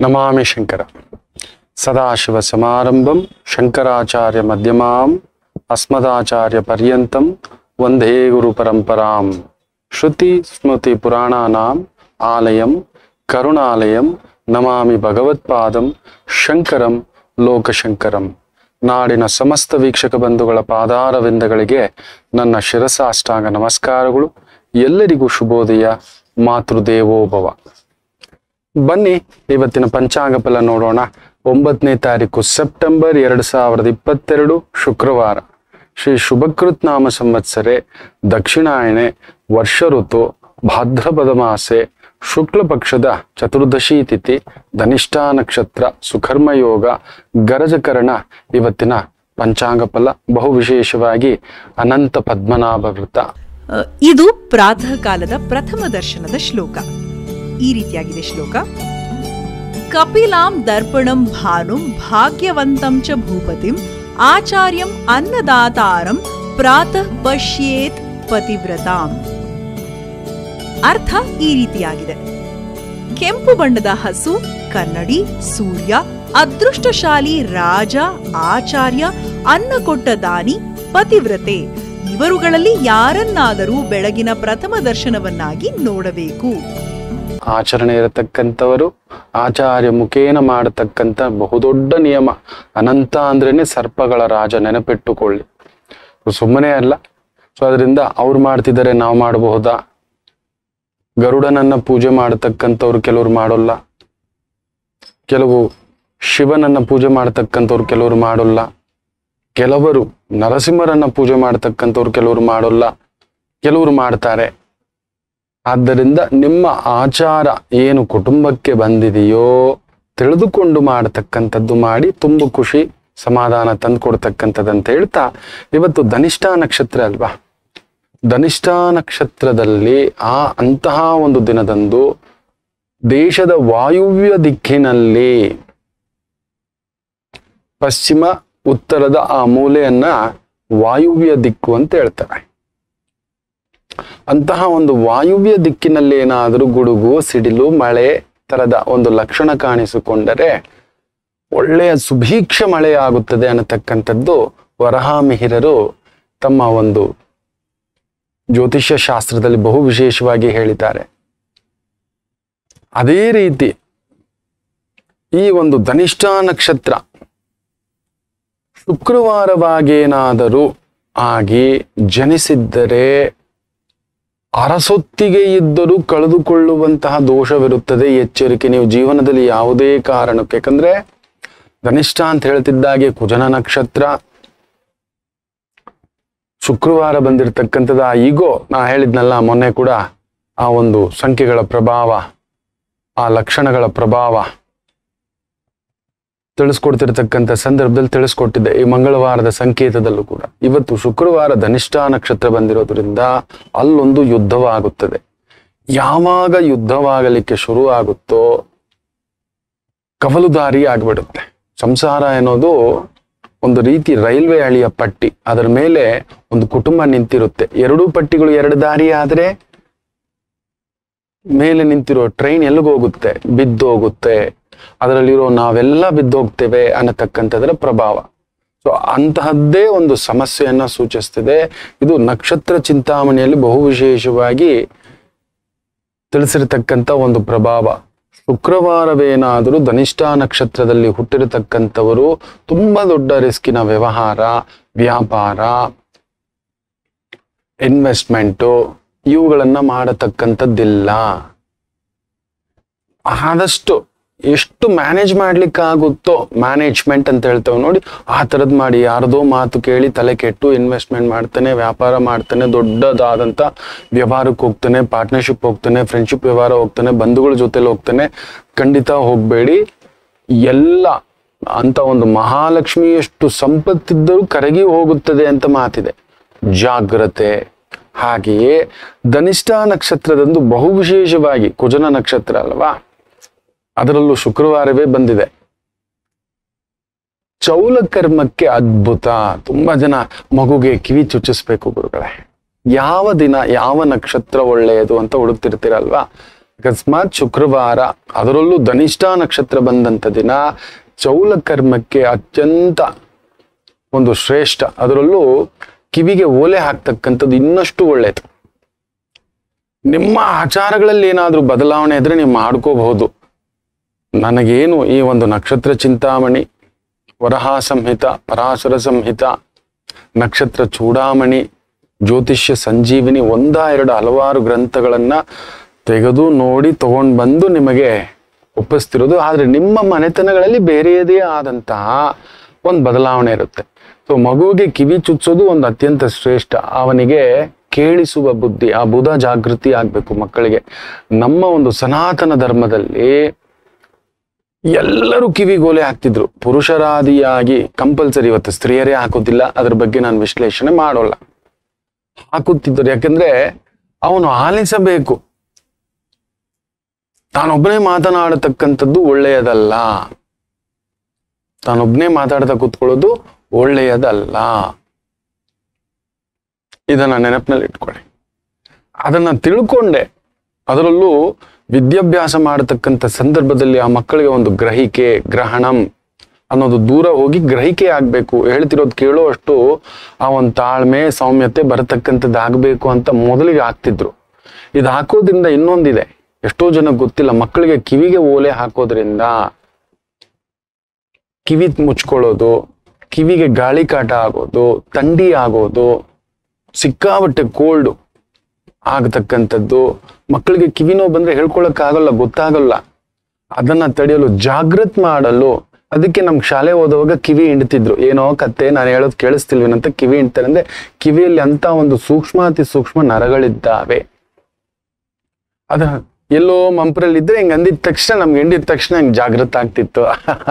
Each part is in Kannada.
ನಮಾಮಿ ಶಂಕರ ಸದಾಶಿವ ಸಮಾರಂಭಂ ಶಂಕರಾಚಾರ್ಯ ಮಧ್ಯಮಾಂ ಅಸ್ಮದಾಚಾರ್ಯ ಪರ್ಯಂತಂ ವಂದೇ ಗುರು ಪರಂಪರಾಂ ಶ್ರುತಿ ಸ್ಮೃತಿ ಪುರಾಣಾನಾಂ ಆಲಯಂ ಕರುಣಾಲಯಂ ನಮಾಮಿ ಭಗವತ್ಪಾದಂ ಶಂಕರಂ ಲೋಕಶಂಕರಂ ನಾಡಿನ ಸಮಸ್ತ ವೀಕ್ಷಕ ಬಂಧುಗಳ ಪಾದಾರವಿಂದಗಳಿಗೆ ನನ್ನ ಶಿರಸಾಷ್ಟಾಂಗ ನಮಸ್ಕಾರಗಳು ಎಲ್ಲರಿಗೂ ಶುಭೋದಯ ಮಾತೃದೇವೋಭವ ಬನ್ನಿ ಇವತ್ತಿನ ಪಂಚಾಂಗ ಫಲ ನೋಡೋಣ ಒಂಬತ್ತನೇ ತಾರೀಕು ಸೆಪ್ಟೆಂಬರ್ ಎರಡು ಸಾವಿರದ ಇಪ್ಪತ್ತೆರಡು ಶುಕ್ರವಾರ ಶ್ರೀ ಶುಭಕೃತ್ ನಾಮ ಸಂವತ್ಸರೆ ದಕ್ಷಿಣಾಯಣೆ ವರ್ಷ ಋತು ಭಾದ್ರಪದ ಮಾಸೆ ಶುಕ್ಲ ಪಕ್ಷದ ಚತುರ್ದಶಿ ತಿಥಿ ಧನಿಷ್ಠಾ ನಕ್ಷತ್ರ ಸುಕರ್ಮ ಯೋಗ ಗರಜಕರಣ ಇವತ್ತಿನ ಪಂಚಾಂಗ ಫಲ ಬಹು ವಿಶೇಷವಾಗಿ ಅನಂತ ಪದ್ಮನಾಭ ವೃತ ಅ, ಇದು ಪ್ರಾತಃ ಕಾಲದ ಪ್ರಥಮ ದರ್ಶನದ ಶ್ಲೋಕ ಈ ರೀತಿಯಾಗಿದೆ ಶ್ಲೋಕ ಕಪಿಲಾಂ ದರ್ಪಣಂ ಭಾನುಂ ಭಾಗ್ಯವಂತಂ ಚ ಭೂಪತಿಂ ಆಚಾರ್ಯಂ ಅನ್ನದಾತಾರಂ ಪ್ರಾತಃ ಪಶ್ಯೇತ್ ಪತಿವ್ರತಾಂ ಅರ್ಥ ಈ ರೀತಿಯಾಗಿದೆ ಕೆಂಪು ಬಣ್ಣದ ಹಸು ಕನ್ನಡಿ ಸೂರ್ಯ ಅದೃಷ್ಟಶಾಲಿ ರಾಜ ಆಚಾರ್ಯ ಅನ್ನ ಕೊಟ್ಟ ದಾನಿ ಪತಿವ್ರತೆ ಇವರುಗಳಲ್ಲಿ ಯಾರನ್ನಾದರೂ ಬೆಳಗಿನ ಪ್ರಥಮ ದರ್ಶನವನ್ನಾಗಿ ನೋಡಬೇಕು ಆಚರಣೆ ಇರತಕ್ಕಂಥವರು ಆಚಾರ್ಯ ಮುಖೇನ ಮಾಡತಕ್ಕಂಥ ಬಹುದೊಡ್ಡ ನಿಯಮ ಅನಂತ ಅಂದ್ರೇನೆ ಸರ್ಪಗಳ ರಾಜ ನೆನಪಿಟ್ಟುಕೊಳ್ಳಿ ಸುಮ್ಮನೆ ಅಲ್ಲ ಸೊ ಅದರಿಂದ ಅವ್ರು ಮಾಡ್ತಿದ್ದಾರೆ ನಾವು ಮಾಡಬಹುದಾ ಗರುಡನನ್ನ ಪೂಜೆ ಮಾಡತಕ್ಕಂಥವ್ರು ಕೆಲವರು ಮಾಡೋಲ್ಲ ಕೆಲವು ಶಿವನನ್ನ ಪೂಜೆ ಮಾಡತಕ್ಕಂಥವ್ರು ಕೆಲವರು ಮಾಡೋಲ್ಲ ಕೆಲವರು ನರಸಿಂಹರನ್ನ ಪೂಜೆ ಮಾಡತಕ್ಕಂಥವ್ರು ಕೆಲವರು ಮಾಡೋಲ್ಲ ಕೆಲವರು ಮಾಡ್ತಾರೆ ಆದ್ದರಿಂದ ನಿಮ್ಮ ಆಚಾರ ಏನು ಕುಟುಂಬಕ್ಕೆ ಬಂದಿದೆಯೋ ತಿಳಿದುಕೊಂಡು ಮಾಡತಕ್ಕಂಥದ್ದು ಮಾಡಿ ತುಂಬ ಖುಷಿ ಸಮಾಧಾನ ತಂದು ಕೊಡ್ತಕ್ಕಂಥದ್ದಂತ ಹೇಳ್ತಾ ಇವತ್ತು ಧನಿಷ್ಠಾ ನಕ್ಷತ್ರ ಅಲ್ವಾ ಧನಿಷ್ಠಾ ನಕ್ಷತ್ರದಲ್ಲಿ ಆ ಅಂತಹ ಒಂದು ದಿನದಂದು ದೇಶದ ವಾಯುವ್ಯ ದಿಕ್ಕಿನಲ್ಲಿ ಪಶ್ಚಿಮ ಉತ್ತರದ ಆ ಮೂಲೆಯನ್ನ ವಾಯುವ್ಯ ದಿಕ್ಕು ಅಂತ ಹೇಳ್ತಾರೆ ಅಂತಹ ಒಂದು ವಾಯುವ್ಯ ದಿಕ್ಕಿನಲ್ಲಿ ಏನಾದರೂ ಗುಡುಗು ಸಿಡಿಲು ಮಳೆ ತರದ ಒಂದು ಲಕ್ಷಣ ಕಾಣಿಸಿಕೊಂಡರೆ ಒಳ್ಳೆಯ ಸುಭೀಕ್ಷ ಮಳೆ ಆಗುತ್ತದೆ ಅನ್ನತಕ್ಕಂಥದ್ದು ವರಹಾಮಿಹಿರರು ತಮ್ಮ ಒಂದು ಜ್ಯೋತಿಷ್ಯ ಶಾಸ್ತ್ರದಲ್ಲಿ ಬಹು ವಿಶೇಷವಾಗಿ ಹೇಳಿದ್ದಾರೆ ಅದೇ ರೀತಿ ಈ ಒಂದು ಧನಿಷ್ಠಾ ನಕ್ಷತ್ರ ಶುಕ್ರವಾರವಾಗೇನಾದರೂ ಆಗಿ ಜನಿಸಿದ್ದರೆ ಅರಸೊತ್ತಿಗೆ ಇದ್ದರೂ ಕಳೆದುಕೊಳ್ಳುವಂತಹ ದೋಷವಿರುತ್ತದೆ ಎಚ್ಚರಿಕೆ ನೀವು ಜೀವನದಲ್ಲಿ ಯಾವುದೇ ಕಾರಣಕ್ಕೆ ಯಾಕಂದ್ರೆ ಧನಿಷ್ಠ ಅಂತ ಹೇಳ್ತಿದ್ದಾಗೆ ಕುಜನ ನಕ್ಷತ್ರ ಶುಕ್ರವಾರ ಬಂದಿರತಕ್ಕಂಥದ್ದು ಆ ಈಗೋ ನಾ ಹೇಳಿದ್ನಲ್ಲ ಮೊನ್ನೆ ಕೂಡ ಆ ಒಂದು ಸಂಖ್ಯೆಗಳ ಪ್ರಭಾವ ಆ ಲಕ್ಷಣಗಳ ಪ್ರಭಾವ ತಿಳಿಸ್ಕೊಡ್ತಿರ್ತಕ್ಕಂಥ ಸಂದರ್ಭದಲ್ಲಿ ತಿಳಿಸ್ಕೊಟ್ಟಿದ್ದೆ ಈ ಮಂಗಳವಾರದ ಸಂಕೇತದಲ್ಲೂ ಕೂಡ ಇವತ್ತು ಶುಕ್ರವಾರ ಧನಿಷ್ಠಾ ನಕ್ಷತ್ರ ಬಂದಿರೋದ್ರಿಂದ ಅಲ್ಲೊಂದು ಯುದ್ಧವಾಗುತ್ತದೆ ಯಾವಾಗ ಯುದ್ಧವಾಗಲಿಕ್ಕೆ ಶುರು ಆಗುತ್ತೋ ಕವಲುದಾರಿ ಆಗ್ಬಿಡುತ್ತೆ ಸಂಸಾರ ಅನ್ನೋದು ಒಂದು ರೀತಿ ರೈಲ್ವೆ ಹಳಿಯ ಪಟ್ಟಿ ಅದರ ಮೇಲೆ ಒಂದು ಕುಟುಂಬ ನಿಂತಿರುತ್ತೆ ಎರಡೂ ಪಟ್ಟಿಗಳು ಎರಡು ದಾರಿ ಆದ್ರೆ ಮೇಲೆ ನಿಂತಿರೋ ಟ್ರೈನ್ ಎಲ್ಲಿಗೋಗುತ್ತೆ ಬಿದ್ದೋಗುತ್ತೆ ಅದರಲ್ಲಿರೋ ನಾವೆಲ್ಲ ಬಿದ್ದೋಗ್ತೇವೆ ಅನ್ನತಕ್ಕಂಥದ್ರ ಪ್ರಭಾವ ಸೊ ಅಂತಹದ್ದೇ ಒಂದು ಸಮಸ್ಯೆಯನ್ನ ಸೂಚಿಸ್ತಿದೆ ಇದು ನಕ್ಷತ್ರ ಚಿಂತಾಮಣಿಯಲ್ಲಿ ಬಹು ವಿಶೇಷವಾಗಿ ತಿಳಿಸಿರ್ತಕ್ಕಂಥ ಒಂದು ಪ್ರಭಾವ ಶುಕ್ರವಾರವೇನಾದರೂ ಧನಿಷ್ಠಾ ನಕ್ಷತ್ರದಲ್ಲಿ ಹುಟ್ಟಿರತಕ್ಕಂಥವರು ತುಂಬಾ ದೊಡ್ಡ ರಿಸ್ಕಿನ ವ್ಯವಹಾರ ವ್ಯಾಪಾರ ಇನ್ವೆಸ್ಟ್ಮೆಂಟು ಇವುಗಳನ್ನ ಮಾಡತಕ್ಕಂಥದ್ದಿಲ್ಲ ಆದಷ್ಟು ಎಷ್ಟು ಮ್ಯಾನೇಜ್ ಮಾಡ್ಲಿಕ್ಕಾಗುತ್ತೋ ಮ್ಯಾನೇಜ್ಮೆಂಟ್ ಅಂತ ಹೇಳ್ತೇವೆ ನೋಡಿ ಆ ಥರದ್ ಮಾಡಿ ಯಾರ್ದೋ ಮಾತು ಕೇಳಿ ತಲೆ ಕೆಟ್ಟು ಇನ್ವೆಸ್ಟ್ಮೆಂಟ್ ಮಾಡ್ತಾನೆ ವ್ಯಾಪಾರ ಮಾಡ್ತಾನೆ ದೊಡ್ಡದಾದಂಥ ವ್ಯವಹಾರಕ್ಕೆ ಹೋಗ್ತಾನೆ ಪಾರ್ಟ್ನರ್ಶಿಪ್ ಹೋಗ್ತಾನೆ ಫ್ರೆಂಡ್ಶಿಪ್ ವ್ಯವಹಾರ ಹೋಗ್ತಾನೆ ಬಂಧುಗಳ ಜೊತೆಲಿ ಹೋಗ್ತಾನೆ ಖಂಡಿತ ಹೋಗ್ಬೇಡಿ ಎಲ್ಲ ಅಂತ ಒಂದು ಮಹಾಲಕ್ಷ್ಮಿಯಷ್ಟು ಸಂಪತ್ತಿದ್ದರೂ ಕರಗಿ ಹೋಗುತ್ತದೆ ಅಂತ ಮಾತಿದೆ ಜಾಗ್ರತೆ ಹಾಗೆಯೇ ಧನಿಷ್ಠಾ ನಕ್ಷತ್ರದಂದು ಬಹು ವಿಶೇಷವಾಗಿ ಕುಜನ ನಕ್ಷತ್ರ ಅಲ್ವಾ ಅದರಲ್ಲೂ ಶುಕ್ರವಾರವೇ ಬಂದಿದೆ ಚೌಲ ಕರ್ಮಕ್ಕೆ ಅದ್ಭುತ ತುಂಬಾ ಜನ ಮಗುಗೆ ಕಿವಿ ಚುಚ್ಚಿಸ್ಬೇಕು ಗುರುಗಳೇ ಯಾವ ದಿನ ಯಾವ ನಕ್ಷತ್ರ ಒಳ್ಳೆಯದು ಅಂತ ಹುಡುಕ್ತಿರ್ತೀರಲ್ವಾ ಅಕಸ್ಮಾತ್ ಶುಕ್ರವಾರ ಅದರಲ್ಲೂ ಧನಿಷ್ಠ ನಕ್ಷತ್ರ ಬಂದಂತ ದಿನ ಚೌಲ ಕರ್ಮಕ್ಕೆ ಅತ್ಯಂತ ಒಂದು ಶ್ರೇಷ್ಠ ಅದರಲ್ಲೂ ಕಿವಿಗೆ ಓಲೆ ಹಾಕ್ತಕ್ಕಂಥದ್ದು ಇನ್ನಷ್ಟು ಒಳ್ಳೆಯದು ನಿಮ್ಮ ಆಚಾರಗಳಲ್ಲಿ ಏನಾದರೂ ಬದಲಾವಣೆ ಇದ್ರೆ ನೀವು ಮಾಡ್ಕೋಬಹುದು ನನಗೇನು ಈ ಒಂದು ನಕ್ಷತ್ರ ಚಿಂತಾಮಣಿ ವರಹ ಸಂಹಿತ ಪರಾಶರ ಸಂಹಿತ ನಕ್ಷತ್ರ ಚೂಡಾಮಣಿ ಜ್ಯೋತಿಷ್ಯ ಸಂಜೀವಿನಿ ಒಂದ ಎರಡು ಹಲವಾರು ಗ್ರಂಥಗಳನ್ನ ತೆಗೆದು ನೋಡಿ ತಗೊಂಡು ಬಂದು ನಿಮಗೆ ಒಪ್ಪಿಸ್ತಿರೋದು ಆದ್ರೆ ನಿಮ್ಮ ಮನೆತನಗಳಲ್ಲಿ ಬೇರೆಯದೇ ಆದಂತಹ ಒಂದು ಬದಲಾವಣೆ ಇರುತ್ತೆ ಸೊ ಮಗುವಿಗೆ ಕಿವಿ ಚುಚ್ಚೋದು ಒಂದು ಅತ್ಯಂತ ಶ್ರೇಷ್ಠ ಅವನಿಗೆ ಕೇಳಿಸುವ ಬುದ್ಧಿ ಆ ಬುಧ ಜಾಗೃತಿ ಆಗ್ಬೇಕು ಮಕ್ಕಳಿಗೆ ನಮ್ಮ ಒಂದು ಸನಾತನ ಧರ್ಮದಲ್ಲಿ ಎಲ್ಲರೂ ಕಿವಿಗೋಲೆ ಹಾಕ್ತಿದ್ರು ಪುರುಷರಾದಿಯಾಗಿ ಕಂಪಲ್ಸರಿ ಇವತ್ತು ಸ್ತ್ರೀಯರೇ ಹಾಕೋದಿಲ್ಲ ಅದ್ರ ಬಗ್ಗೆ ನಾನು ವಿಶ್ಲೇಷಣೆ ಮಾಡೋಲ್ಲ ಹಾಕುತ್ತಿದ್ದರು ಯಾಕಂದ್ರೆ ಅವನು ಆಲಿಸಬೇಕು ತಾನೊಬ್ಬನೇ ಮಾತನಾಡತಕ್ಕಂಥದ್ದು ಒಳ್ಳೆಯದಲ್ಲ ತಾನೊಬ್ಬನೇ ಮಾತಾಡ್ತಾ ಕೂತ್ಕೊಳ್ಳೋದು ಒಳ್ಳೆಯದಲ್ಲ ಇದನ್ನ ನೆನಪಿನಲ್ಲಿ ಇಟ್ಕೊಳ್ಳಿ ಅದನ್ನ ತಿಳ್ಕೊಂಡೆ ಅದರಲ್ಲೂ ವಿದ್ಯಾಭ್ಯಾಸ ಮಾಡತಕ್ಕಂಥ ಸಂದರ್ಭದಲ್ಲಿ ಆ ಮಕ್ಕಳಿಗೆ ಒಂದು ಗ್ರಹಿಕೆ ಗ್ರಹಣಂ ಅನ್ನೋದು ದೂರ ಹೋಗಿ ಗ್ರಹಿಕೆ ಆಗ್ಬೇಕು ಹೇಳ್ತಿರೋದು ಕೇಳೋ ಅಷ್ಟು ಆ ಒಂದು ತಾಳ್ಮೆ ಸೌಮ್ಯತೆ ಬರತಕ್ಕಂಥದ್ದು ಆಗ್ಬೇಕು ಅಂತ ಮೊದಲಿಗೆ ಆಗ್ತಿದ್ರು ಇದು ಹಾಕೋದ್ರಿಂದ ಇನ್ನೊಂದಿದೆ ಎಷ್ಟೋ ಜನ ಗೊತ್ತಿಲ್ಲ ಮಕ್ಕಳಿಗೆ ಕಿವಿಗೆ ಓಲೆ ಹಾಕೋದ್ರಿಂದ ಕಿವಿ ಮುಚ್ಕೊಳ್ಳೋದು ಕಿವಿಗೆ ಗಾಳಿ ಕಾಟ ಆಗೋದು ಥಂಡಿ ಆಗೋದು ಸಿಕ್ಕಾಬಟ್ಟೆ ಕೋಲ್ಡ್ ಆಗತಕ್ಕಂಥದ್ದು ಮಕ್ಕಳಿಗೆ ಕಿವಿ ನೋವು ಬಂದ್ರೆ ಹೇಳ್ಕೊಳಕ್ ಆಗಲ್ಲ ಗೊತ್ತಾಗಲ್ಲ ಅದನ್ನ ತಡೆಯಲು ಜಾಗೃತ್ ಮಾಡಲು ಅದಕ್ಕೆ ನಮ್ ಶಾಲೆ ಓದುವಾಗ ಕಿವಿ ಹಿಂಡ್ತಿದ್ರು ಏನೋ ಕತ್ತೆ ನಾನು ಹೇಳೋದು ಕೇಳಿಸ್ತಿಲ್ವೇನಂತ ಕಿವಿ ಹಿಂಡ್ತಾರೆ ಅಂದ್ರೆ ಕಿವಿಯಲ್ಲಿ ಅಂತ ಒಂದು ಸೂಕ್ಷ್ಮಾತಿ ಸೂಕ್ಷ್ಮ ನರಗಳಿದ್ದಾವೆ ಅದ ಎಲ್ಲೋ ಮಂಪ್ರಲ್ಲಿ ಇದ್ರೆ ಹಿಂಗ್ ಅಂದಿದ ತಕ್ಷಣ ನಮ್ಗೆ ಹಿಂಡಿದ ತಕ್ಷಣ ಹಿಂಗ್ ಜಾಗೃತ ಆಗ್ತಿತ್ತು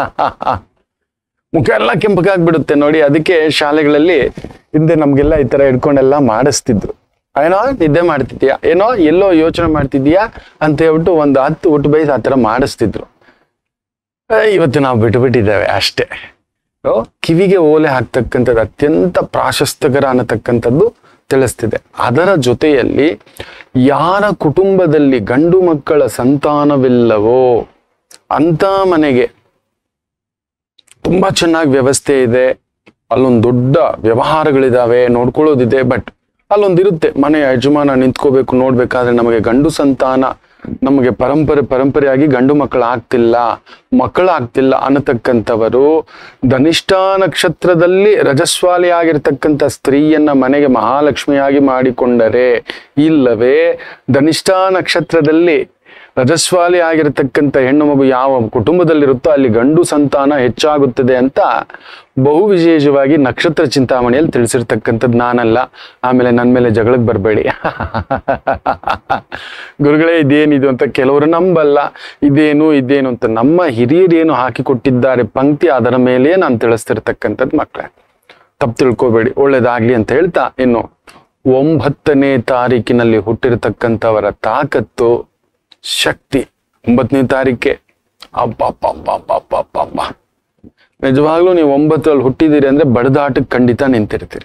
ಮುಖ ಎಲ್ಲ ಕೆಂಪಗಾಗ್ಬಿಡುತ್ತೆ ನೋಡಿ ಅದಕ್ಕೆ ಶಾಲೆಗಳಲ್ಲಿ ಹಿಂದೆ ನಮ್ಗೆಲ್ಲ ಈ ತರ ಹಿಡ್ಕೊಂಡೆಲ್ಲ ಮಾಡಿಸ್ತಿದ್ರು ಏನೋ ನಿದ್ದೆ ಮಾಡ್ತಿದ್ಯಾ ಏನೋ ಎಲ್ಲೋ ಯೋಚನೆ ಮಾಡ್ತಿದ್ಯಾ ಅಂತ ಹೇಳ್ಬಿಟ್ಟು ಒಂದು ಹತ್ತು ಊಟ ಬೈಸ್ ಆ ಥರ ಮಾಡಿಸ್ತಿದ್ರು ಆ, ಇವತ್ತು ನಾವು ಬಿಟ್ಟು ಬಿಟ್ಟಿದ್ದೇವೆ ಅಷ್ಟೇ ಓ, ಕಿವಿಗೆ ಓಲೆ ಹಾಕ್ತಕ್ಕಂಥದ್ದು ಅತ್ಯಂತ ಪ್ರಾಶಸ್ತ್ಯಕರ ಅನ್ನತಕ್ಕಂಥದ್ದು ತಿಳಿಸ್ತಿದೆ ಅದರ ಜೊತೆಯಲ್ಲಿ ಯಾರ ಕುಟುಂಬದಲ್ಲಿ ಗಂಡು ಮಕ್ಕಳ ಸಂತಾನವಿಲ್ಲವೋ ಅಂತ ಮನೆಗೆ ತುಂಬಾ ಚೆನ್ನಾಗಿ ವ್ಯವಸ್ಥೆ ಇದೆ ಅಲ್ಲೊಂದು ದೊಡ್ಡ ವ್ಯವಹಾರಗಳಿದಾವೆ ನೋಡ್ಕೊಳ್ಳೋದಿದೆ ಬಟ್ ಅಲ್ಲೊಂದಿರುತ್ತೆ ಮನೆಯ ಯಜಮಾನ ನಿಂತ್ಕೋಬೇಕು ನೋಡ್ಬೇಕಾದ್ರೆ ನಮಗೆ ಗಂಡು ಸಂತಾನ ನಮಗೆ ಪರಂಪರೆ ಪರಂಪರೆಯಾಗಿ ಗಂಡು ಮಕ್ಕಳು ಆಗ್ತಿಲ್ಲ ಮಕ್ಕಳು ಆಗ್ತಿಲ್ಲ ಅನ್ನತಕ್ಕಂಥವರು ಧನಿಷ್ಠ ನಕ್ಷತ್ರದಲ್ಲಿ ರಜಸ್ವಾಲಿ ಆಗಿರ್ತಕ್ಕಂಥ ಸ್ತ್ರೀಯನ್ನ ಮನೆಗೆ ಮಹಾಲಕ್ಷ್ಮಿಯಾಗಿ ಮಾಡಿಕೊಂಡರೆ ಇಲ್ಲವೇ ಧನಿಷ್ಠ ನಕ್ಷತ್ರದಲ್ಲಿ ರಜಸ್ವಾಲಿ ಆಗಿರತಕ್ಕಂಥ ಹೆಣ್ಣು ಮಗು ಯಾವ ಕುಟುಂಬದಲ್ಲಿರುತ್ತೋ ಅಲ್ಲಿ ಗಂಡು ಸಂತಾನ ಹೆಚ್ಚಾಗುತ್ತದೆ ಅಂತ ಬಹು ವಿಶೇಷವಾಗಿ ನಕ್ಷತ್ರ ಚಿಂತಾಮಣಿಯಲ್ಲಿ ತಿಳಿಸಿರ್ತಕ್ಕಂಥದ್ದು ನಾನಲ್ಲ ಆಮೇಲೆ ನನ್ನ ಮೇಲೆ ಜಗಳಕ್ಕೆ ಬರಬೇಡಿ ಗುರುಗಳೇ ಇದೇನಿದು ಅಂತ ಕೆಲವರು ನಂಬಲ್ಲ ಇದೇನು ಇದೇನು ಅಂತ ನಮ್ಮ ಹಿರಿಯರು ಏನು ಹಾಕಿ ಕೊಟ್ಟಿದ್ದಾರೆ ಪಂಕ್ತಿ ಅದರ ಮೇಲೆಯೇ ನಾನು ತಿಳಿಸ್ತಿರ್ತಕ್ಕಂಥದ್ದು ಮಕ್ಕಳೇ ತಪ್ಪು ತಿಳ್ಕೊಬೇಡಿ ಒಳ್ಳೇದಾಗ್ಲಿ ಅಂತ ಹೇಳ್ತಾ ಇನ್ನು ಒಂಬತ್ತನೇ ತಾರೀಕಿನಲ್ಲಿ ಹುಟ್ಟಿರ್ತಕ್ಕಂಥವರ ತಾಕತ್ತು ಶಕ್ತಿ ಒಂಬತ್ತನೇ ತಾರೀಕೆ ಅಬ್ಬಬ್ಬಬ್ಬಬ್ಬಬ್ಬಬ್ಬ ನಿಜವಾಗ್ಲೂ ನೀವು ಒಂಬತ್ತರಲ್ಲಿ ಹುಟ್ಟಿದಿರಿ ಅಂದ್ರೆ ಬಡದಾಟಕ್ಕೆ ಖಂಡಿತ ನಿಂತಿರ್ತೀರಿ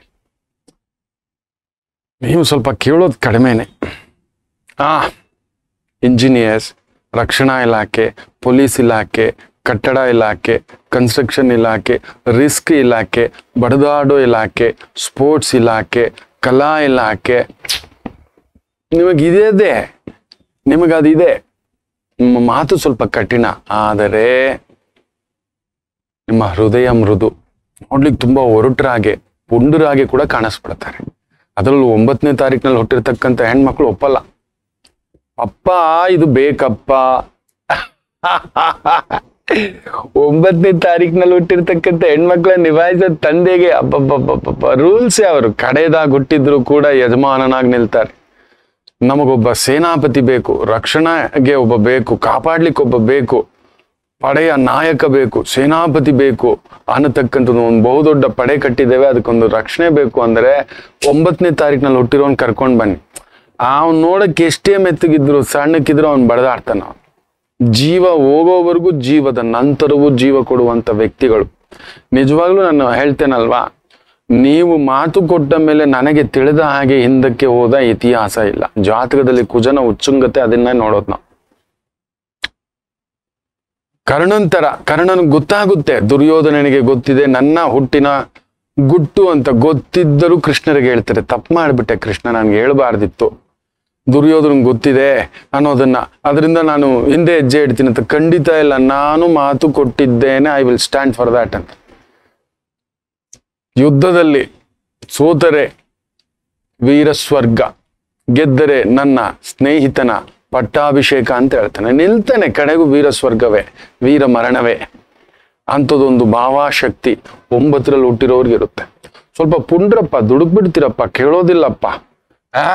ನೀವು ಸ್ವಲ್ಪ ಕೇಳೋದು ಕಡಿಮೆನೆ ಆ ಇಂಜಿನಿಯರ್ಸ್ ರಕ್ಷಣಾ ಇಲಾಖೆ ಪೊಲೀಸ್ ಇಲಾಖೆ ಕಟ್ಟಡ ಇಲಾಖೆ ಕನ್ಸ್ಟ್ರಕ್ಷನ್ ಇಲಾಖೆ ರಿಸ್ಕ್ ಇಲಾಖೆ ಬಡದಾಡೋ ಇಲಾಖೆ ಸ್ಪೋರ್ಟ್ಸ್ ಇಲಾಖೆ ಕಲಾ ಇಲಾಖೆ ನಿಮಗಿದೆ ನಿಮಗದಿದೆ ನಿಮ್ಮ ಮಾತು ಸ್ವಲ್ಪ ಕಠಿಣ ಆದರೆ ನಿಮ್ಮ ಹೃದಯ ಮೃದು ನೋಡ್ಲಿಕ್ಕೆ ತುಂಬಾ ಒರಟರಾಗೆ ಪುಂಡರಾಗೆ ಕೂಡ ಕಾಣಿಸ್ಬಿಡ್ತಾರೆ ಅದರಲ್ಲೂ ಒಂಬತ್ತನೇ ತಾರೀಕಿನಲ್ಲಿ ಹುಟ್ಟಿರ್ತಕ್ಕಂಥ ಹೆಣ್ಮಕ್ಳು ಒಪ್ಪಲ್ಲ ಅಪ್ಪ ಇದು ಬೇಕಪ್ಪ ಒಂಬತ್ತನೇ ತಾರೀಕಿನಲ್ಲಿ ಹುಟ್ಟಿರ್ತಕ್ಕಂಥ ಹೆಣ್ಮಕ್ಳನ್ನ ನಿಭಾಯಿಸೋ ತಂದೆಗೆ ಅಬ್ಬಬ್ಬಬ್ಬಬ್ಬ ರೂಲ್ಸೇ ಅವರು ಕಡೆದಾಗ ಹುಟ್ಟಿದ್ರು ಕೂಡ ಯಜಮಾನನಾಗಿ ನಿಲ್ತಾರೆ ನಮಗೊಬ್ಬ ಸೇನಾಪತಿ ಬೇಕು ರಕ್ಷಣೆಗೆ ಒಬ್ಬ ಬೇಕು ಕಾಪಾಡ್ಲಿಕ್ಕೆ ಒಬ್ಬ ಬೇಕು ಪಡೆಯ ನಾಯಕ ಬೇಕು ಸೇನಾಪತಿ ಬೇಕು ಅನ್ನತಕ್ಕಂಥದ್ದು ಒಂದು ಬಹುದೊಡ್ಡ ಪಡೆ ಕಟ್ಟಿದ್ದೇವೆ ಅದಕ್ಕೊಂದು ರಕ್ಷಣೆ ಬೇಕು ಅಂದ್ರೆ ಒಂಬತ್ತನೇ ತಾರೀಕಿನಲ್ಲಿ ಹುಟ್ಟಿರೋನ್ ಕರ್ಕೊಂಡ್ ಬನ್ನಿ ಅವ್ನ್ ನೋಡಕ್ಕೆ ಎಷ್ಟೇ ಮೆತ್ತಗಿದ್ರು ಸಣ್ಣಕ್ಕಿದ್ರು ಅವ್ನ್ ಬಡದಾಡ್ತಾನ ಅವ್ನು. ಜೀವ ಹೋಗೋವರೆಗೂ ಜೀವದ ನಂತರವೂ ಜೀವ ಕೊಡುವಂತ ವ್ಯಕ್ತಿಗಳು ನಿಜವಾಗ್ಲೂ ನಾನು ಹೇಳ್ತೇನಲ್ವಾ ನೀವು ಮಾತು ಕೊಟ್ಟ ಮೇಲೆ ನನಗೆ ತಿಳಿದ ಹಾಗೆ ಹಿಂದಕ್ಕೆ ಹೋದ ಇತಿಹಾಸ ಇಲ್ಲ ಜಾತಕದಲ್ಲಿ ಕುಜನ ಉಚ್ಚುಂಗತೆ ಅದನ್ನೇ ನೋಡೋದು ನಾವು ಕರ್ಣನ್ ತರ ಕರ್ಣನ್ ಗೊತ್ತಾಗುತ್ತೆ ದುರ್ಯೋಧನನಿಗೆ ಗೊತ್ತಿದೆ ನನ್ನ ಹುಟ್ಟಿನ ಗುಟ್ಟು ಅಂತ ಗೊತ್ತಿದ್ದರೂ ಕೃಷ್ಣರಿಗೆ ಹೇಳ್ತಾರೆ ತಪ್ಪು ಮಾಡ್ಬಿಟ್ಟೆ ಕೃಷ್ಣ ನನ್ಗೆ ಹೇಳ್ಬಾರ್ದಿತ್ತು ದುರ್ಯೋಧನ ಗೊತ್ತಿದೆ ಅನ್ನೋದನ್ನ ಅದರಿಂದ ನಾನು ಹಿಂದೆ ಹೆಜ್ಜೆ ಇಡ್ತೀನಿ ಅಂತ ಖಂಡಿತ ಇಲ್ಲ ನಾನು ಮಾತು ಕೊಟ್ಟಿದ್ದೇನೆ I will stand for that ಅಂತ ಯುದ್ಧದಲ್ಲಿ ಸೋತರೆ ವೀರ ಸ್ವರ್ಗ ಗೆದ್ದರೆ ನನ್ನ ಸ್ನೇಹಿತನ ಪಟ್ಟಾಭಿಷೇಕ ಅಂತ ಹೇಳ್ತಾನೆ ನಿಲ್ತಾನೆ ಕಡೆಗೂ ವೀರ ಸ್ವರ್ಗವೇ ವೀರ ಮರಣವೇ ಅಂಥದ್ದೊಂದು ಭಾವಾಶಕ್ತಿ ಒಂಬತ್ತರಲ್ಲಿ ಹುಟ್ಟಿರೋರ್ಗೆ ಇರುತ್ತೆ ಸ್ವಲ್ಪ ಪುಂಡ್ರಪ್ಪ ದುಡುಕ್ ಬಿಡ್ತೀರಪ್ಪ ಕೇಳೋದಿಲ್ಲಪ್ಪ ಆ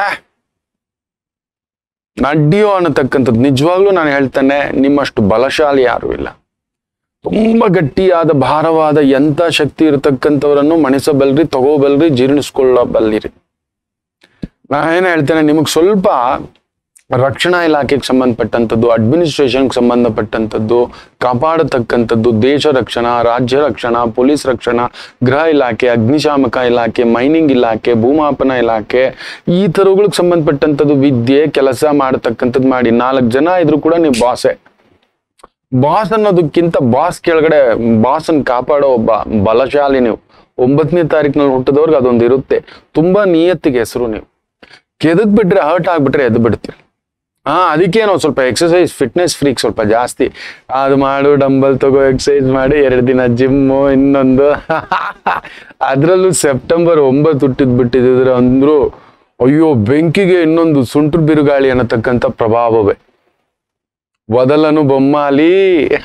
ನಡ್ಡಿಯೋ ಅನ್ನತಕ್ಕಂಥದ್ದು ನಿಜವಾಗ್ಲೂ ನಾನು ಹೇಳ್ತೇನೆ ನಿಮ್ಮಷ್ಟು ಬಲಶಾಲಿ ಯಾರು ಇಲ್ಲ ತುಂಬಾ ಗಟ್ಟಿಯಾದ ಭಾರವಾದ ಎಂತ ಶಕ್ತಿ ಇರತಕ್ಕಂಥವರನ್ನು ಮಣಿಸಬಲ್ರಿ ತಗೋಬಲ್ರಿ ಜೀರ್ಣಿಸ್ಕೊಳ್ಳಬಲ್ಲಿರಿ ನಾ ಏನ್ ಹೇಳ್ತೇನೆ ನಿಮಗ್ ಸ್ವಲ್ಪ ರಕ್ಷಣಾ ಇಲಾಖೆಗೆ ಸಂಬಂಧಪಟ್ಟಂಥದ್ದು ಅಡ್ಮಿನಿಸ್ಟ್ರೇಷನ್ಗೆ ಸಂಬಂಧಪಟ್ಟಂಥದ್ದು ಕಾಪಾಡತಕ್ಕಂಥದ್ದು ದೇಶ ರಕ್ಷಣಾ ರಾಜ್ಯ ರಕ್ಷಣಾ ಪೊಲೀಸ್ ರಕ್ಷಣಾ ಗೃಹ ಇಲಾಖೆ ಅಗ್ನಿಶಾಮಕ ಇಲಾಖೆ ಮೈನಿಂಗ್ ಇಲಾಖೆ ಭೂಮಾಪನ ಇಲಾಖೆ ಈ ಥರಗಳಿಗೆ ಸಂಬಂಧಪಟ್ಟಂಥದ್ದು ವಿದ್ಯೆ ಕೆಲಸ ಮಾಡತಕ್ಕಂಥದ್ದು ಮಾಡಿ ನಾಲ್ಕು ಜನ ಇದ್ರು ಕೂಡ ನೀವು ಬಾಸೆ ಬಾಸ್ ಅನ್ನೋದಕ್ಕಿಂತ ಬಾಸ್ ಕೆಳಗಡೆ ಬಾಸನ್ ಕಾಪಾಡೋ ಒಬ್ಬ ಬಲಶಾಲಿ ನೀವು ಒಂಬತ್ತನೇ ತಾರೀಕಿನಲ್ಲಿ ಹುಟ್ಟಿದವ್ರಿಗೆ ಅದೊಂದು ಇರುತ್ತೆ ತುಂಬಾ ನಿಯತ್ತಿಗೆ ಹೆಸರು ನೀವು ಕೆದಕ್ ಬಿಟ್ರೆ ಹರ್ಟ್ ಆಗ್ಬಿಟ್ರೆ ಎದ್ದು ಬಿಡ್ತೀರಿ ಹಾ ಅದಕ್ಕೇನೋ ಸ್ವಲ್ಪ ಎಕ್ಸಸೈಸ್ ಫಿಟ್ನೆಸ್ ಫ್ರೀಕ್ ಸ್ವಲ್ಪ ಜಾಸ್ತಿ ಅದು ಮಾಡು ಡಂಬಲ್ ತಗೋ ಎಕ್ಸಸೈಸ್ ಮಾಡಿ ಎರಡು ದಿನ ಜಿಮ್ಮು ಇನ್ನೊಂದು ಅದರಲ್ಲೂ ಸೆಪ್ಟೆಂಬರ್ ಒಂಬತ್ತು ಹುಟ್ಟಿದ್ ಬಿಟ್ಟಿದ್ರೆ ಅಂದ್ರು ಅಯ್ಯೋ ಬೆಂಕಿಗೆ ಇನ್ನೊಂದು ಸುಂಟ್ರು ಬಿರುಗಾಳಿ ಅನ್ನತಕ್ಕಂಥ ಪ್ರಭಾವವೇ ವದಲನು ಬೊಮ್ಮಾಲಿ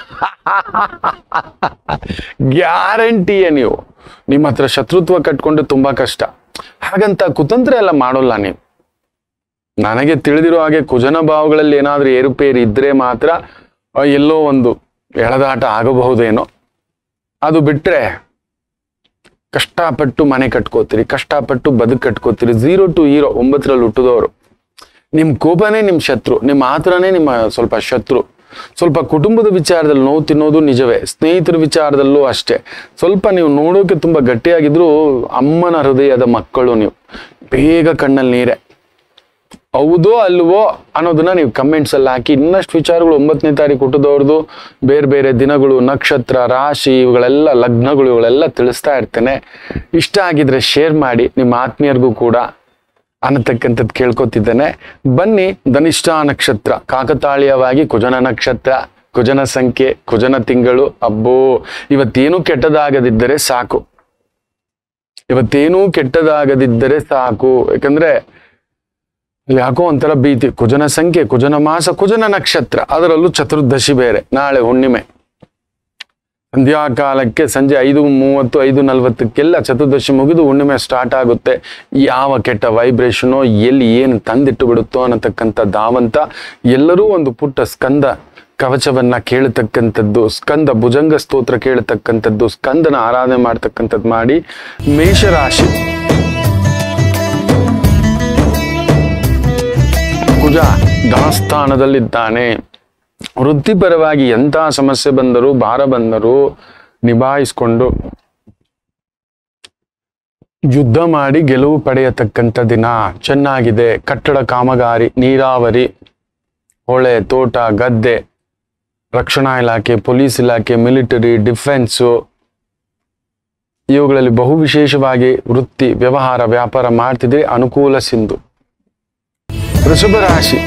ಗ್ಯಾರಂಟಿಯೇ ನೀವು ನಿಮ್ಮ ಹತ್ರ ಶತ್ರುತ್ವ ಕಟ್ಕೊಂಡು ತುಂಬಾ ಕಷ್ಟ ಹಾಗಂತ ಕುತಂತ್ರ ಎಲ್ಲ ಮಾಡೋಲ್ಲ ನೀವು ನನಗೆ ತಿಳಿದಿರೋ ಹಾಗೆ ಕುಜನ ಭಾವಗಳಲ್ಲಿ ಏನಾದ್ರೂ ಏರುಪೇರು ಇದ್ರೆ ಮಾತ್ರ ಆ, ಎಲ್ಲೋ ಒಂದು ಎಳೆದಾಟ ಆಗಬಹುದೇನೋ ಅದು ಬಿಟ್ರೆ ಕಷ್ಟಪಟ್ಟು ಮನೆ ಕಟ್ಕೋತೀರಿ ಕಷ್ಟಪಟ್ಟು ಬದುಕು ಕಟ್ಕೋತೀರಿ ಝೀರೋ ಟು ಹೀರೋ ಒಂಬತ್ತರಲ್ಲಿ ಹುಟ್ಟಿದವರು ನಿಮ್ ಕೋಪನೇ ನಿಮ್ ಶತ್ರು ನಿಮ್ಮ ಆತರನೇ ನಿಮ್ಮ ಸ್ವಲ್ಪ ಶತ್ರು ಸ್ವಲ್ಪ ಕುಟುಂಬದ ವಿಚಾರದಲ್ಲಿ ನೋವು ತಿನ್ನೋದು ನಿಜವೇ ಸ್ನೇಹಿತರ ವಿಚಾರದಲ್ಲೂ ಅಷ್ಟೇ ಸ್ವಲ್ಪ ನೀವು ನೋಡೋಕೆ ತುಂಬಾ ಗಟ್ಟಿಯಾಗಿದ್ರು ಅಮ್ಮನ ಹೃದಯದ ಮಕ್ಕಳು ನೀವು ಬೇಗ ಕಣ್ಣಲ್ಲಿ ನೀರೇ ಹೌದೋ ಅಲ್ವೋ ಅನ್ನೋದನ್ನ ನೀವು ಕಮೆಂಟ್ಸ್ ಅಲ್ಲಿ ಹಾಕಿ ಇನ್ನಷ್ಟು ವಿಚಾರಗಳು ಒಂಬತ್ತನೇ ತಾರೀಕು ಹುಟ್ಟಿದವ್ರದ್ದು ಬೇರೆ ಬೇರೆ ದಿನಗಳು ನಕ್ಷತ್ರ ರಾಶಿ ಇವುಗಳೆಲ್ಲ ಲಗ್ನಗಳು ಇವುಗಳೆಲ್ಲ ತಿಳಿಸ್ತಾ ಇರ್ತೇನೆ ಇಷ್ಟ ಆಗಿದ್ರೆ ಶೇರ್ ಮಾಡಿ ನಿಮ್ಮ ಆತ್ಮೀಯರಿಗೂ ಕೂಡ ಅನ್ನತಕ್ಕಂಥದ್ದು ಕೇಳ್ಕೊತಿದ್ದೇನೆ ಬನ್ನಿ ಧನಿಷ್ಠ ನಕ್ಷತ್ರ ಕಾಕತಾಳೀಯವಾಗಿ ಕುಜನ ನಕ್ಷತ್ರ ಕುಜನ ಸಂಖ್ಯೆ ಕುಜನ ತಿಂಗಳು ಅಬ್ಬೋ ಇವತ್ತೇನು ಕೆಟ್ಟದಾಗದಿದ್ದರೆ ಸಾಕು ಇವತ್ತೇನೂ ಕೆಟ್ಟದಾಗದಿದ್ದರೆ ಸಾಕು ಯಾಕಂದ್ರೆ ಯಾಕೋ ಒಂಥರ ಭೀತಿ ಕುಜನ ಸಂಖ್ಯೆ ಕುಜನ ಮಾಸ ಕುಜನ ನಕ್ಷತ್ರ ಅದರಲ್ಲೂ ಚತುರ್ದಶಿ ಬೇರೆ ನಾಳೆ ಹುಣ್ಣಿಮೆ ಸಂಧ್ಯಾಕಾಲಕ್ಕೆ ಸಂಜೆ ಐದು ಮೂವತ್ತು ಐದು ನಲ್ವತ್ತಕ್ಕೆಲ್ಲ ಚತುರ್ದಶಿ ಮುಗಿದು ಹುಣ್ಣಿಮೆ ಸ್ಟಾರ್ಟ್ ಆಗುತ್ತೆ ಯಾವ ಕೆಟ್ಟ ವೈಬ್ರೇಷನೋ ಎಲ್ಲಿ ಏನು ತಂದಿಟ್ಟು ಬಿಡುತ್ತೋ ಅನ್ನತಕ್ಕಂಥ ಧಾವಂತ ಎಲ್ಲರೂ ಒಂದು ಪುಟ್ಟ ಸ್ಕಂದ ಕವಚವನ್ನ ಕೇಳತಕ್ಕಂಥದ್ದು ಸ್ಕಂದ ಭುಜಂಗ ಸ್ತೋತ್ರ ಕೇಳತಕ್ಕಂಥದ್ದು ಸ್ಕಂದನ ಆರಾಧನೆ ಮಾಡ್ತಕ್ಕಂಥದ್ದು ಮಾಡಿ ಮೇಷರಾಶಿ ಕುಜ ಧನಸ್ಥಾನದಲ್ಲಿದ್ದಾನೆ ವೃತ್ತಿಪರವಾಗಿ ಎಂಥ ಸಮಸ್ಯೆ ಬಂದರೂ ಭಾರ ಬಂದರೂ ನಿಭಾಯಿಸ್ಕೊಂಡು ಯುದ್ಧ ಮಾಡಿ ಗೆಲುವು ಪಡೆಯತಕ್ಕಂಥ ದಿನ ಚೆನ್ನಾಗಿದೆ ಕಟ್ಟಡ ಕಾಮಗಾರಿ ನೀರಾವರಿ ಹೊಳೆ ತೋಟ ಗದ್ದೆ ರಕ್ಷಣಾ ಇಲಾಖೆ ಪೊಲೀಸ್ ಇಲಾಖೆ ಮಿಲಿಟರಿ ಡಿಫೆನ್ಸು ಇವುಗಳಲ್ಲಿ ಬಹು ವಿಶೇಷವಾಗಿ ವೃತ್ತಿ ವ್ಯವಹಾರ ವ್ಯಾಪಾರ ಮಾಡ್ತಿದ್ರೆ ಅನುಕೂಲ ಸಿಂಧು ವೃಷಭ ರಾಶಿ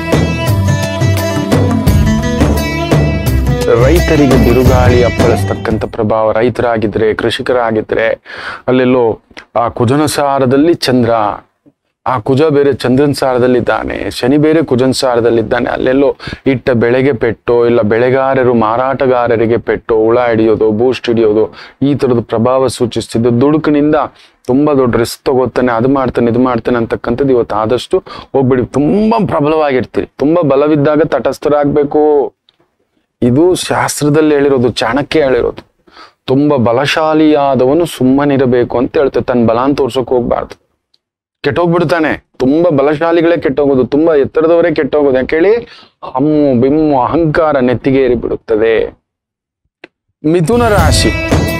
ರೈತರಿಗೆ ಬಿರುಗಾಳಿ ಅಪ್ಪಳಿಸ್ತಕ್ಕಂಥ ಪ್ರಭಾವ ರೈತರಾಗಿದ್ರೆ ಕೃಷಿಕರಾಗಿದ್ರೆ ಅಲ್ಲೆಲ್ಲೋ ಆ ಕುಜನ ಸಾರದಲ್ಲಿ ಚಂದ್ರ ಆ ಕುಜ ಬೇರೆ ಚಂದ್ರನ ಸಾರದಲ್ಲಿದ್ದಾನೆ ಶನಿ ಬೇರೆ ಕುಜನ್ ಸಾರದಲ್ಲಿದ್ದಾನೆ ಅಲ್ಲೆಲ್ಲೋ ಇಟ್ಟ ಬೆಳೆಗೆ ಪೆಟ್ಟು ಇಲ್ಲ ಬೆಳೆಗಾರರು ಮಾರಾಟಗಾರರಿಗೆ ಪೆಟ್ಟು ಹುಳ ಹಿಡಿಯೋದು ಬೂಸ್ಟ್ ಹಿಡಿಯೋದು ಈ ತರದ ಪ್ರಭಾವ ಸೂಚಿಸ್ತಿದ್ದು ದುಡುಕಿನಿಂದ ತುಂಬಾ ದೊಡ್ಡ ರಿಸ್ಕ್ ತಗೋತಾನೆ ಅದು ಮಾಡ್ತಾನೆ ಇದು ಮಾಡ್ತಾನೆ ಅಂತಕ್ಕಂಥದ್ದು ಇವತ್ತು ಆದಷ್ಟು ಹೋಗ್ಬಿಡಿ ತುಂಬಾ ಪ್ರಬಲವಾಗಿರ್ತೀರಿ ತುಂಬಾ ಬಲವಿದ್ದಾಗ ತಟಸ್ಥರಾಗ್ಬೇಕು ಇದು ಶಾಸ್ತ್ರದಲ್ಲಿ ಹೇಳಿರೋದು ಚಾಣಕ್ಯ ಹೇಳಿರೋದು ತುಂಬಾ ಬಲಶಾಲಿಯಾದವನು ಸುಮ್ಮನಿರಬೇಕು ಅಂತ ಹೇಳ್ತೇವೆ ತನ್ನ ಬಲಾನ್ ತೋರ್ಸೋಕ್ ಹೋಗ್ಬಾರ್ದು ಕೆಟ್ಟೋಗ್ಬಿಡ್ತಾನೆ ತುಂಬಾ ಬಲಶಾಲಿಗಳೇ ಕೆಟ್ಟೋಗೋದು ತುಂಬಾ ಎತ್ತರದವರೇ ಕೆಟ್ಟೋಗೋದು ಯಾಕೆ ಹೇಳಿ ಹಮ್ಮು ಬಿಮ್ಮು ಅಹಂಕಾರ ನೆತ್ತಿಗೆ ಏರಿ ಬಿಡುತ್ತದೆ ಮಿಥುನ ರಾಶಿ